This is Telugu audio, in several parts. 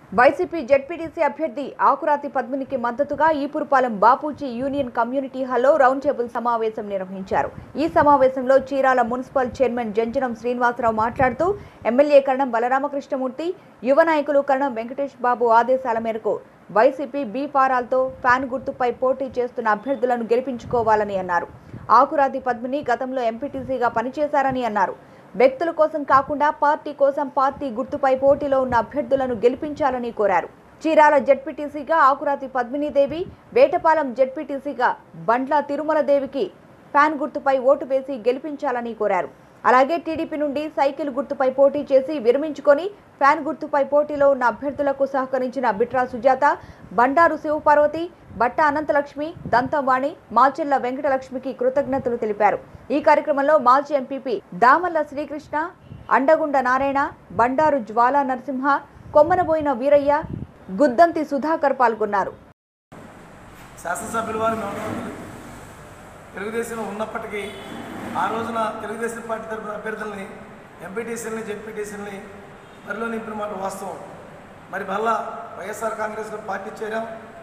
వైసీపీ జెడ్పీటీసీ అభ్యర్థి ఆకురాతి పద్మినికి మద్దతుగా ఈపురపాలెం బాపూజీ యూనియన్ కమ్యూనిటీ హాల్లో రౌండ్ టేబుల్ సమావేశం నిర్వహించారు ఈ సమావేశంలో చీరాల మున్సిపల్ చైర్మన్ జంజనం శ్రీనివాసరావు మాట్లాడుతూ ఎమ్మెల్యే కరణం బలరామకృష్ణమూర్తి యువ నాయకులు కరణం వెంకటేష్ బాబు ఆదేశాల మేరకు వైసీపీ బీ ఫారాలతో ఫ్యాన్ గుర్తుపై పోటీ చేస్తున్న అభ్యర్థులను గెలిపించుకోవాలని అన్నారు ఆకురాతి పద్మిని గతంలో ఎంపీటీసీగా పనిచేశారని అన్నారు వ్యక్తుల కోసం కాకుండా పార్టీ కోసం పార్టీ గుర్తుపై పోటీలో ఉన్న అభ్యర్థులను గెలిపించాలని కోరారు చీరాల జడ్పీటీసీగా ఆకురాతి పద్మినీదేవి వేటపాలెం జడ్పీటీసీగా బండ్ల తిరుమల దేవికి ఫ్యాన్ గుర్తుపై ఓటు వేసి గెలిపించాలని కోరారు అలాగే టీడీపీ నుండి సైకిల్ గుర్తుపై పోటీ చేసి విరమించుకొని ఫ్యాన్ గుర్తుపై పోటీలో ఉన్న అభ్యర్థులకు సహకరించిన బిట్రా సుజాత బండారు శివపార్వతి బట్ట అనంతలక్ష్మి దంతంవాణి మాచెల్ల వెంకటలక్ష్మికి కృతజ్ఞతలు తెలిపారు ఈ కార్యక్రమంలో మాజీ ఎంపీపీ దామల్ల శ్రీకృష్ణ అండగుండ నారాయణ బండారు జ్వాలా నరసింహ కొమ్మనబోయిన వీరయ్య గుద్దంతి సుధాకర్ పాల్గొన్నారు శాసనసభ్యుల వారు మేము తెలుగుదేశంలో ఉన్నప్పటికీ ఆ రోజున తెలుగుదేశం పార్టీ తరపున అభ్యర్థుల్ని ఎంపీటీసీలని జెడ్పీటీసీలని బరిలో నింపిన మాట వాస్తవం మరి మళ్ళా వైఎస్ఆర్ కాంగ్రెస్లో పార్టీ చేరాం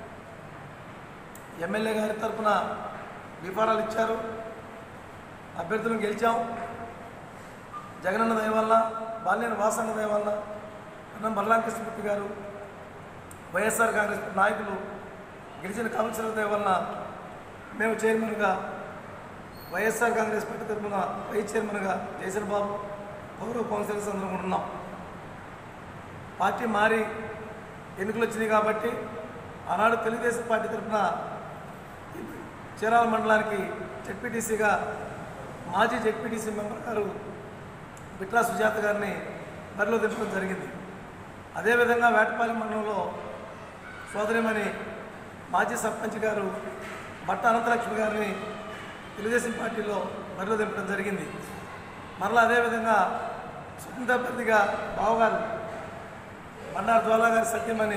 ఎమ్మెల్యే గారి తరపున విఫారాలు ఇచ్చారు అభ్యర్థులను గెలిచాం జగనన్న దయ వల్ల బాల్యన వాసన్న దయ వల్ల అన్నం బల్లాంకృష్ణమూర్తి గారు వైఎస్ఆర్ కాంగ్రెస్ నాయకులు గెలిచిన కౌన్సిలర్ దయ వలన మేము చైర్మన్గా వైఎస్ఆర్ కాంగ్రెస్ పార్టీ తరఫున వైస్ చైర్మన్గా జయసన్ బాబు గౌరవ కౌన్సిలర్స్ అందరం కూడా ఉన్నాం పార్టీ మారి ఎన్నికలు వచ్చినాయి కాబట్టి ఆనాడు తెలుగుదేశం పార్టీ తరఫున చీరాల మండలానికి జెడ్పీటీసీగా మాజీ జెడ్పీటీసీ మెంబర్ గారు బిట్రా సుజాత గారిని బరిలో దింపడం జరిగింది అదేవిధంగా వేటపాలెం మండలంలో సోదరిమణి మాజీ సర్పంచ్ గారు బట్ట అనంతలక్ష్మి గారిని తెలుగుదేశం పార్టీలో బరిలో దింపడం జరిగింది మరలా అదేవిధంగా స్వతంత్ర అభ్యర్థిగా బావగారు బండారు జ్వాలా గారి సత్యమని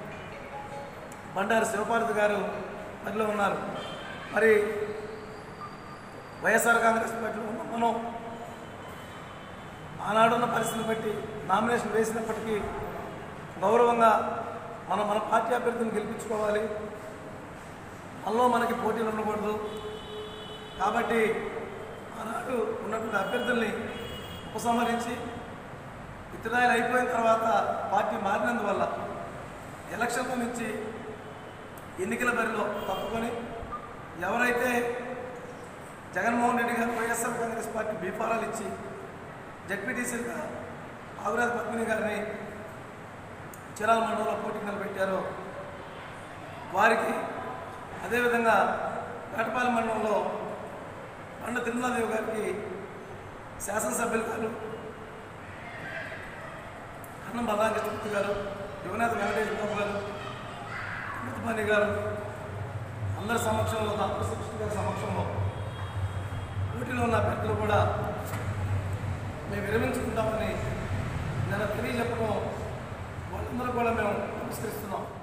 బండారు శివపార్వతి గారు బరిలో ఉన్నారు మరి వైఎస్ఆర్ కాంగ్రెస్ పార్టీలో ఉన్న మనం ఆనాడున్న పరిస్థితిని బట్టి నామినేషన్ వేసినప్పటికీ గౌరవంగా మనం మన పార్టీ అభ్యర్థిని గెలిపించుకోవాలి మనలో మనకి పోటీలు ఉండకూడదు కాబట్టి ఆనాడు ఉన్నటువంటి అభ్యర్థుల్ని ఉపసంహరించి ఇతరాయలు అయిపోయిన తర్వాత పార్టీ మారినందువల్ల ఎలక్షన్ల నుంచి ఎన్నికల బరిలో తప్పుకొని ఎవరైతే జగన్మోహన్ రెడ్డి గారు వైఎస్ఆర్ కాంగ్రెస్ పార్టీ బీఫారాలు ఇచ్చి జడ్పీటీసీగా ఆగురాజ్ పద్మిని గారిని చిరాల మండలంలో పోటీకి నిలబెట్టారో వారికి అదేవిధంగా వేటపాలెం మండలంలో పండ తిరుమలాదేవి గారికి శాసనసభ్యులు గారు అన్నం బల్లాంకృష్ణమూర్తి గారు యువనేత వెంకటేశ్వర బాబు గారు అమృతపాణి గారు అందరి సమక్షంలో శ్రీకృష్ణ గారి సమక్షంలో పోటీలో ఉన్న అభ్యర్థులు కూడా మేము విరమించుకుంటామని నేను తెలియజెప్పడం వాళ్ళందరూ కూడా మేము నమస్కరిస్తున్నాం